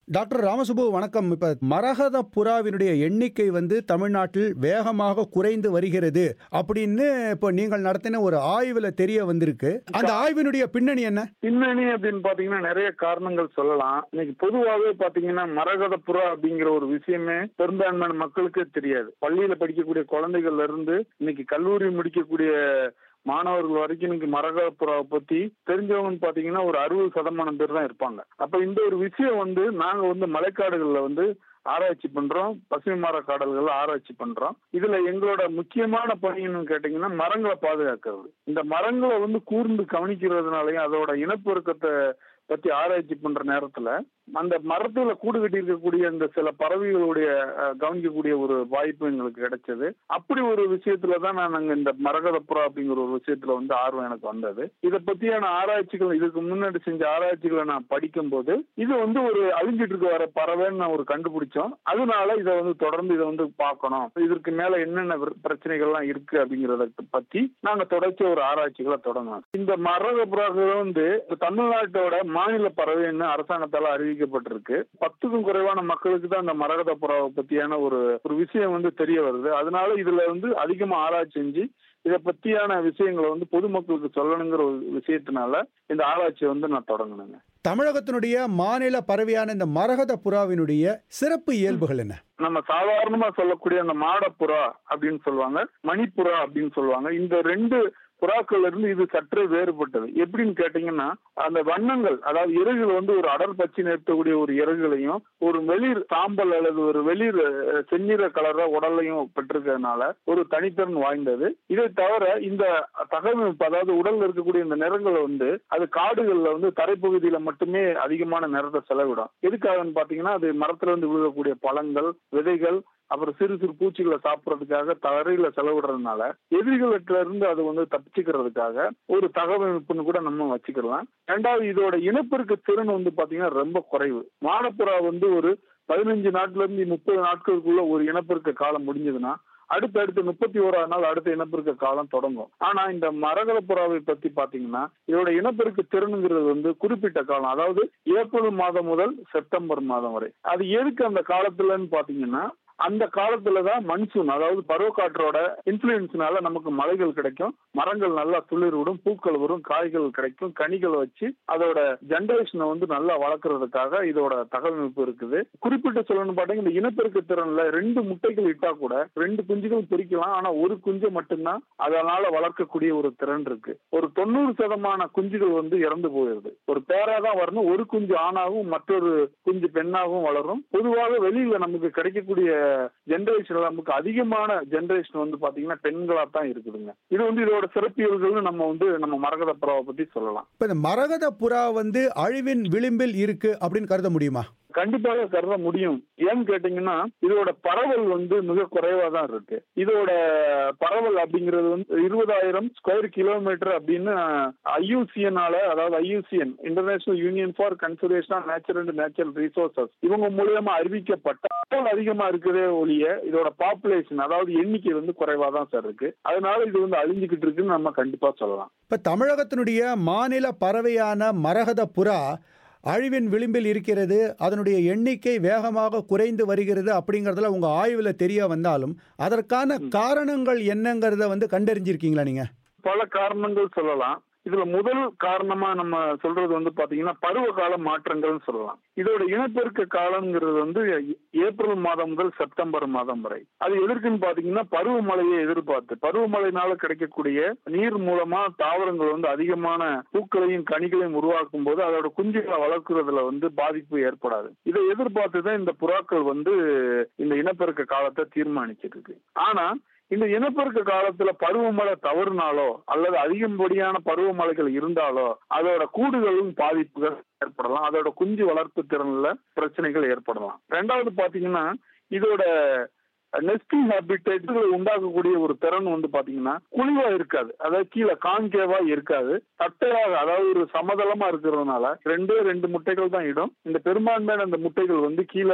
doctor Ramasubbu வணக்கம் இப்ப மரகத புறாவினுடைய எண்ணிக்கை வந்து தமிழ்நாட்டில் வேகமாக குறைந்து வருகிறது அப்படின்னு இப்போ நீங்கள் நடத்தின ஒரு ஆய்வுல தெரிய வந்திருக்கு அந்த ஆய்வினுடைய பின்னணி என்ன பின்னணி அப்படின்னு பாத்தீங்கன்னா நிறைய காரணங்கள் சொல்லலாம் இன்னைக்கு பொதுவாகவே பாத்தீங்கன்னா மரகத புறா அப்படிங்கிற ஒரு விஷயமே பெரும்பான்மையான மக்களுக்கே தெரியாது பள்ளியில படிக்கக்கூடிய குழந்தைகள்ல இருந்து இன்னைக்கு கல்லூரி முடிக்கக்கூடிய மாணவர்கள் வரைக்கும் இன்னைக்கு மரகத புறாவை பத்தி தெரிஞ்சவங்கன்னு பாத்தீங்கன்னா ஒரு அறுபது சதமானம் பேர் தான் இருப்பாங்க அப்ப இந்த ஒரு விஷயம் வந்து நாங்க வந்து மலைக்காடுகள்ல வந்து ஆராய்ச்சி பண்றோம் பசுமை மர காடல்கள் ஆராய்ச்சி பண்றோம் இதுல எங்களோட முக்கியமான பணின்னு கேட்டீங்கன்னா மரங்களை பாதுகாக்கிறது இந்த மரங்களை வந்து கூர்ந்து கவனிக்கிறதுனாலயும் அதோட இனப்பெருக்கத்தை பத்தி ஆராய்ச்சி பண்ற நேரத்துல அந்த மரத்துல கூடு கட்டி இருக்கக்கூடிய அந்த சில பறவைகளுடைய அஹ், கவனிக்கக்கூடிய ஒரு வாய்ப்பு எங்களுக்கு கிடைச்சது அப்படி ஒரு விஷயத்துல தான் நான் அங்க இந்த மரகத புறா அப்படிங்கிற ஒரு விஷயத்துல வந்து ஆர்வம் எனக்கு வந்தது இதை பத்தியான ஆராய்ச்சிகள் இதுக்கு முன்னாடி செஞ்ச ஆராய்ச்சிகளை நான் படிக்கும் போது இது வந்து ஒரு அழிஞ்சிட்டு இருக்க வர பறவைன்னு நான் ஒரு கண்டுபிடிச்சோம் அதனால இதை வந்து தொடர்ந்து இதை வந்து பார்க்கணும் இதற்கு மேல என்னென்ன விர- பிரச்சனைகள்லாம் இருக்கு அப்படிங்கறத பத்தி நாங்க தொடர்ச்சி ஒரு ஆராய்ச்சிகளை தொடங்கணும் இந்த மரக புறாக்கள் வந்து தமிழ்நாட்டோட மாநில பறவைன்னு அரசாங்கத்தால அறிவிக்கப்பட்டிருக்கு பத்துக்கும் குறைவான மக்களுக்கு தான் அந்த மரகத புறாவை பத்தியான ஒரு ஒரு விஷயம் வந்து தெரிய வருது அதனால இதுல வந்து அதிகமா ஆராய்ச்சி செஞ்சு இதை பத்தியான விஷயங்களை வந்து பொதுமக்களுக்கு சொல்லணுங்கிற ஒரு விஷயத்தினால இந்த ஆராய்ச்சியை வந்து நான் தொடங்கினேங்க தமிழகத்தினுடைய மாநில பறவையான இந்த மரகத புறாவினுடைய சிறப்பு இயல்புகள் என்ன நம்ம சாதாரணமா சொல்லக்கூடிய அந்த மாடப்புறா அப்படின்னு சொல்லுவாங்க மணிப்புறா அப்படின்னு சொல்லுவாங்க இந்த ரெண்டு புறாக்கள்ல இருந்து இது சற்றே வேறுபட்டது எப்படின்னு கேட்டீங்கன்னா அந்த வண்ணங்கள் அதாவது இறகுகள் வந்து ஒரு அடர் பச்சை நிறுத்தக்கூடிய ஒரு இறகுகளையும் ஒரு வெளிர் சாம்பல் அல்லது ஒரு வெளிர் அஹ், செந்நிற கலர உடலையும் பெற்றிருக்கிறதுனால ஒரு தனித்திறன் வாய்ந்தது இதை தவிர இந்த தகவமைப்பு அதாவது உடல்ல இருக்கக்கூடிய இந்த நிறங்களை வந்து அது காடுகள்ல வந்து தரைப்பகுதியில மட்டுமே அதிகமான நிறத்தை செலவிடும் எதுக்காகன்னு பாத்தீங்கன்னா அது மரத்துல இருந்து விழுகக்கூடிய பழங்கள் விதைகள் அப்புறம் சிறு சிறு பூச்சிகளை சாப்பிடறதுக்காக தரையில செலவிடுறதுனால எதிரிகளிட்ட இருந்து அது வந்து தப்பிச்சுக்கிறதுக்காக ஒரு தகவமைப்புன்னு கூட நம்ம வச்சுக்கலாம் ரெண்டாவது இதோட இனப்பெருக்க திறன் வந்து பாத்தீங்கன்னா ரொம்ப குறைவு மானப்புறா வந்து ஒரு பதினஞ்சு நாட்ல இருந்து முப்பது நாட்களுக்குள்ள ஒரு இனப்பெருக்க காலம் முடிஞ்சதுன்னா அடுத்து அடுத்து முப்பத்தி ஓராவது நாள் அடுத்த இனப்பெருக்க காலம் தொடங்கும் ஆனா இந்த மரகத புறாவை பத்தி பாத்தீங்கன்னா இதோட இனப்பெருக்க திறனுங்கிறது வந்து குறிப்பிட்ட காலம் அதாவது ஏப்ரல் மாதம் முதல் செப்டம்பர் மாதம் வரை அது எதுக்கு அந்த காலத்துலன்னு பாத்தீங்கன்னா அந்த காலத்துலதான் மன்சூன் அதாவது பருவக்காற்றோட இன்ஃபுளுன்ஸ்னால நமக்கு மலைகள் கிடைக்கும் மரங்கள் நல்லா துளிர் விடும் பூக்கள் வரும் காய்கள் கிடைக்கும் கனிகளை வச்சு அதோட ஜெனரேஷனை வந்து நல்லா வளர்க்கறதுக்காக இதோட தகவமைப்பு இருக்குது குறிப்பிட்டு சொல்லணும்னு பாத்தீங்கன்னா இந்த இனப்பெருக்க திறன்ல ரெண்டு முட்டைகள் இட்டா கூட ரெண்டு குஞ்சுகள் பொரிக்கலாம் ஆனா ஒரு குஞ்சை மட்டும்தான் அதனால வளர்க்கக்கூடிய ஒரு திறன் இருக்கு ஒரு தொண்ணூறு சதமான குஞ்சுகள் வந்து இறந்து போயிருது ஒரு பேரா தான் வரணும் ஒரு குஞ்சு ஆணாகவும் மற்றொரு குஞ்சு பெண்ணாகவும் வளரும் பொதுவாக வெளியில நமக்கு கிடைக்கக்கூடிய ஜெனரேஷன்ல நமக்கு அதிகமான ஜெனரேஷன் வந்து பாத்தீங்கன்னா பெண்களா தான் இருக்குதுங்க இது வந்து இதோட சிறப்பியல்கள்னு நம்ம வந்து நம்ம மரகத புறாவை பத்தி சொல்லலாம் இப்ப இந்த மரகத புறா வந்து அழிவின் விளிம்பில் இருக்கு அப்படின்னு கருத முடியுமா கண்டிப்பாக கருத முடியும் ஏன்னு கேட்டீங்கன்னா இதோட பரவல் வந்து மிக குறைவா தான் இருக்கு இதோட பரவல் அப்படிங்கிறது வந்து இருபதாயிரம் ஸ்கொயர் கிலோமீட்டர் அப்படின்னு ஐயூசிஎனால அதாவது IUCN international union for conservation of nature and natural resources இவங்க மூலியமா அறிவிக்கப்பட்ட பரவல் அதிகமா இருக்குதே ஒழிய இதோட பாப்புலேஷன் அதாவது எண்ணிக்கை வந்து குறைவா தான் சார் இருக்கு அதனால இது வந்து அழிஞ்சுக்கிட்டு இருக்குன்னு நம்ம கண்டிப்பா சொல்லலாம் இப்ப தமிழகத்தினுடைய மாநில பறவையான மரகத புறா அழிவின் விளிம்பில் இருக்கிறது அதனுடைய எண்ணிக்கை வேகமாக குறைந்து வருகிறது அப்படிங்கறதுல உங்க ஆய்வுல தெரிய வந்தாலும் அதற்கான காரணங்கள் என்னங்கிறத வந்து கண்டறிஞ்சிருக்கீங்களா நீங்க பல காரணங்கள் சொல்லலாம் இதுல முதல் காரணமா நம்ம சொல்றது வந்து பாத்தீங்கன்னா பருவகால மாற்றங்கள்னு சொல்லலாம் இதோட இனப்பெருக்க காலம்ங்கிறது வந்து ஏப்ரல் மாதம் முதல் செப்டம்பர் மாதம் வரை அது எதற்குன்னு பாத்தீங்கன்னா பருவமழையை எதிர்பார்த்து பருவமழைனால கிடைக்கக்கூடிய நீர் மூலமா தாவரங்கள் வந்து அதிகமான பூக்களையும் கனிகளையும் உருவாக்கும் போது அதோட குஞ்சுகளை வளர்க்கறதுல வந்து பாதிப்பு ஏற்படாது இதை எதிர்பார்த்து தான் இந்த புறாக்கள் வந்து இந்த இனப்பெருக்க காலத்தை தீர்மானிச்சிருக்கு ஆனா இந்த இனப்பெருக்க காலத்துல பருவமழை தவறுனாலோ அல்லது அதிகப்படியான பருவமழைகள் இருந்தாலோ அதோட கூடுகளும் பாதிப்புகள் ஏற்படலாம் அதோட குஞ்சு வளர்ப்பு திறன்ல பிரச்சனைகள் ஏற்படலாம் ரெண்டாவது பாத்தீங்கன்னா இதோட நெஸ்டிங் ஹேபிட்டேட்களை உண்டாக்கக்கூடிய ஒரு திறன் வந்து பாத்தீங்கன்னா குழிவா இருக்காது அதாவது கீழே கான்கேவா இருக்காது தட்டையாக அதாவது ஒரு சமதளமா இருக்கிறதுனால ரெண்டே ரெண்டு முட்டைகள் தான் இடும் இந்த பெரும்பான்மையான அந்த முட்டைகள் வந்து கீழே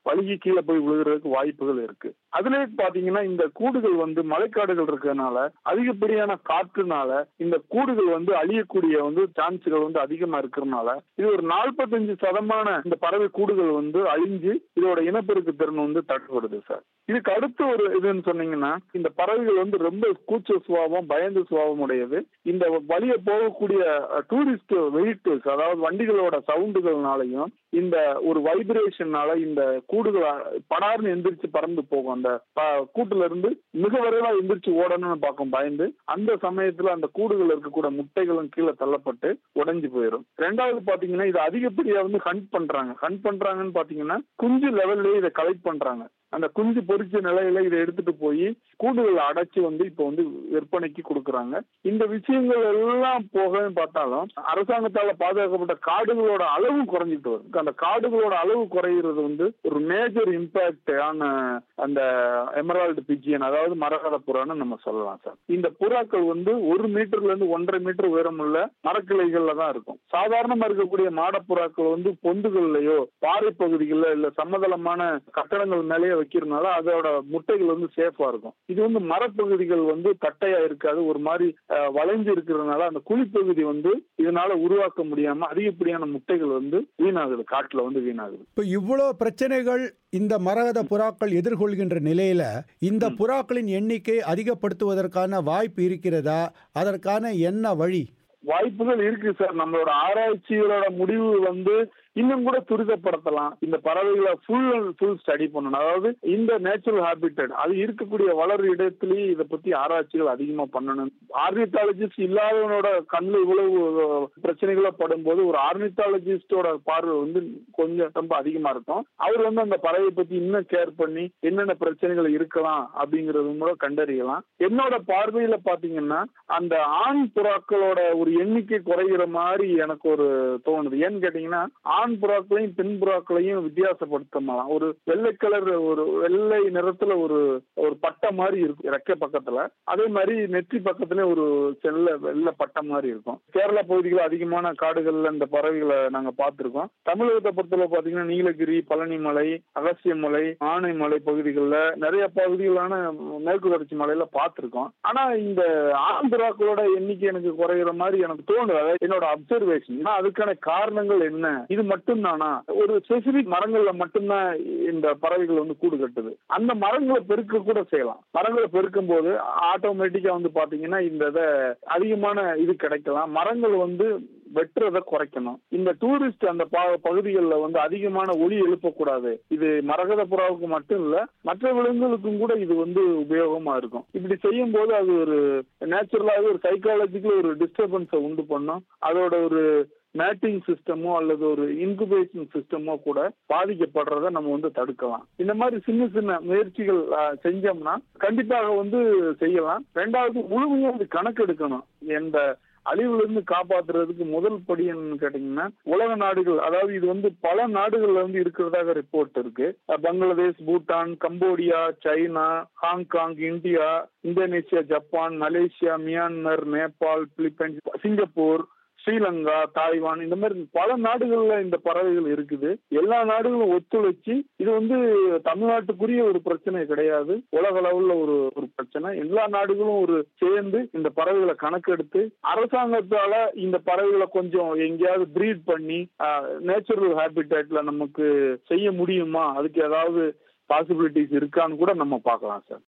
வழுகி கீழே போய் விழுகிறதுக்கு வாய்ப்புகள் இருக்கு அதுலயே பாத்தீங்கன்னா இந்த கூடுகள் வந்து மழைக்காடுகள் இருக்கிறதுனால அதிகப்படியான காற்றுனால இந்த கூடுகள் வந்து அழியக்கூடிய வந்து சான்ஸுகள் வந்து அதிகமா இருக்கிறதுனால இது ஒரு நாற்பத்தஞ்சு சதமான இந்த பறவை கூடுகள் வந்து அழிஞ்சு இதோட இனப்பெருக்க திறன் வந்து தட்டுப்படுது சார் இதுக்கு அடுத்து ஒரு இதுன்னு சொன்னீங்கன்னா இந்த பறவைகள் வந்து ரொம்ப கூச்ச சுபாவம் பயந்து சுபாவம் உடையது இந்த வழிய போகக்கூடிய டூரிஸ்ட் வெஹிக்கிள்ஸ் அதாவது வண்டிகளோட சவுண்டுகள்னாலையும் இந்த ஒரு வைப்ரேஷன்னால இந்த கூடுகள் படார்னு எந்திரிச்சு பறந்து போகும் அந்த கூட்டுல இருந்து மிக விரைவா எந்திரிச்சு ஓடணும்னு பார்க்கும் பயந்து அந்த சமயத்துல அந்த கூடுகள் இருக்கக்கூடிய முட்டைகளும் கீழே தள்ளப்பட்டு உடைஞ்சு போயிடும் ரெண்டாவது பாத்தீங்கன்னா இது அதிகப்படியா வந்து ஹண்ட் பண்றாங்க ஹண்ட் பண்றாங்கன்னு பாத்தீங்கன்னா குஞ்சு லெவல்லயே இதை கலெக்ட் பண்றாங்க அந்த குஞ்சு பொறிச்ச நிலையில இதை எடுத்துட்டு போய் கூடுகளை அடைச்சு வந்து இப்போ வந்து விற்பனைக்கு கொடுக்குறாங்க இந்த விஷயங்கள் எல்லாம் போகவே பார்த்தாலும் அரசாங்கத்தால பாதுகாக்கப்பட்ட காடுகளோட அளவு குறைஞ்சிட்டு வருது அந்த காடுகளோட அளவு குறைகிறது வந்து ஒரு மேஜர் இம்பாக்ட் ஆன அந்த எமரால்டு பிஜியன் அதாவது மரகத புறான்னு நம்ம சொல்லலாம் சார் இந்த புறாக்கள் வந்து ஒரு மீட்டர்ல இருந்து ஒன்றரை மீட்டர் உயரம் உள்ள மரக்கிளைகள்ல தான் இருக்கும் சாதாரணமா இருக்கக்கூடிய மாடப்புறாக்கள் வந்து பொந்துகள்லயோ பாறை பகுதிகளில் இல்ல சமதளமான கட்டடங்கள் மேலேயே வைக்கிறதுனால அதோட முட்டைகள் வந்து சேஃபா இருக்கும் இது வந்து மரப்பகுதிகள் வந்து தட்டையா இருக்காது ஒரு மாதிரி வளைஞ்சு இருக்கிறதுனால அந்த குழிப்பகுதி வந்து இதனால உருவாக்க முடியாம அதிகப்படியான முட்டைகள் வந்து வீணாகுது காட்டுல வந்து வீணாகுது இப்போ இவ்வளோ பிரச்சனைகள் இந்த மரகத புறாக்கள் எதிர்கொள்கின்ற நிலையில இந்த புறாக்களின் எண்ணிக்கை அதிகப்படுத்துவதற்கான வாய்ப்பு இருக்கிறதா அதற்கான என்ன வழி வாய்ப்புகள் இருக்கு சார் நம்மளோட ஆராய்ச்சிகளோட முடிவு வந்து இன்னும் கூட துரிதப்படுத்தலாம் இந்த பறவைகளை ஃபுல் அண்ட் ஃபுல் ஸ்டடி பண்ணணும் அதாவது இந்த நேச்சுரல் ஹேபிட்டட் அது இருக்கக்கூடிய வளர் இடத்துலயே இதை பத்தி ஆராய்ச்சிகள் அதிகமா பண்ணணும் ஆர்னித்தாலஜிஸ்ட் இல்லாதவனோட கண்ணில் இவ்வளவு பிரச்சனைகளா படும்போது ஒரு ஆர்னித்தாலஜிஸ்டோட பார்வை வந்து கொஞ்சம் ரொம்ப அதிகமா இருக்கும் அவர் வந்து அந்த பறவை பத்தி இன்னும் கேர் பண்ணி என்னென்ன பிரச்சனைகள் இருக்கலாம் அப்படிங்கறது கூட கண்டறியலாம் என்னோட பார்வையில பாத்தீங்கன்னா அந்த ஆண் புறாக்களோட ஒரு எண்ணிக்கை குறைகிற மாதிரி எனக்கு ஒரு தோணுது ஏன்னு கேட்டீங்கன்னா ஆண் புறாக்களையும் பெண் புறாக்களையும் வித்தியாசப்படுத்தலாம் ஒரு வெள்ளை கலர் ஒரு வெள்ளை நிறத்துல ஒரு ஒரு பட்டை மாதிரி இருக்கும் ரெக்க பக்கத்துல அதே மாதிரி நெற்றி பக்கத்துல ஒரு செல்ல வெள்ளை பட்டை மாதிரி இருக்கும் கேரளா பகுதிகளில் அதிகமான காடுகள்ல இந்த பறவைகளை நாங்க பார்த்திருக்கோம் தமிழகத்தை பொறுத்தவரை பாத்தீங்கன்னா நீலகிரி பழனிமலை அகசியமலை ஆனைமலை பகுதிகளில் நிறைய பகுதிகளான மேற்கு தொடர்ச்சி மலையில பார்த்திருக்கோம் ஆனா இந்த ஆண் புறாக்களோட எண்ணிக்கை எனக்கு குறைகிற மாதிரி எனக்கு தோணுது அதாவது என்னோட அப்சர்வேஷன் அதுக்கான காரணங்கள் என்ன இது மட்டும்தானா ஒரு ஸ்பெசிபிக் மரங்கள்ல மட்டும்தான் இந்த பறவைகள் வந்து கூடு கட்டுது அந்த மரங்களை பெருக்க கூட செய்யலாம் மரங்களை பெருக்கும் போது ஆட்டோமேட்டிக்கா வந்து பாத்தீங்கன்னா இந்த இதை அதிகமான இது கிடைக்கலாம் மரங்கள் வந்து வெட்டுறதை குறைக்கணும் இந்த டூரிஸ்ட் அந்த பகுதிகளில் வந்து அதிகமான ஒளி எழுப்பக்கூடாது இது மரகத புறாவுக்கு மட்டும் இல்ல மற்ற விலங்குகளுக்கும் கூட இது வந்து உபயோகமா இருக்கும் இப்படி செய்யும் போது அது ஒரு நேச்சுரலாகவே ஒரு சைக்காலஜிக்கல் ஒரு டிஸ்டர்பன்ஸை உண்டு பண்ணும் அதோட ஒரு மேட்டிங் சிஸ்டமோ அல்லது ஒரு இன்குபேஷன் சிஸ்டமோ கூட பாதிக்கப்படுறத நம்ம வந்து தடுக்கலாம் இந்த மாதிரி சின்ன சின்ன முயற்சிகள் செஞ்சோம்னா கண்டிப்பாக வந்து செய்யலாம் ரெண்டாவது முழுமையா அது கணக்கெடுக்கணும் எந்த அழிவுல இருந்து காப்பாத்துறதுக்கு முதல் படி என்னன்னு கேட்டீங்கன்னா உலக நாடுகள் அதாவது இது வந்து பல நாடுகள்ல வந்து இருக்கிறதாக ரிப்போர்ட் இருக்கு Bangladesh Bhutan Cambodia China Hong Kong India Indonesia Japan Malaysia Myanmar Nepal Philippines Singapore Sri Lanka Taiwan இந்த மாதிரி பல நாடுகள்ல இந்த பறவைகள் இருக்குது எல்லா நாடுகளும் ஒத்துழைச்சு இது வந்து தமிழ்நாட்டுக்குரிய ஒரு பிரச்சனை கிடையாது உலக அளவுல ஒரு ஒரு பிரச்சனை எல்லா நாடுகளும் ஒரு சேர்ந்து இந்த பறவைகளை கணக்கெடுத்து அரசாங்கத்தால இந்த பறவைகளை கொஞ்சம் எங்கேயாவது பிரீட் பண்ணி நேச்சுரல் ஹேபிட்டேட்ல நமக்கு செய்ய முடியுமா அதுக்கு ஏதாவது பாசிபிலிட்டிஸ் இருக்கான்னு கூட நம்ம பார்க்கலாம் சார்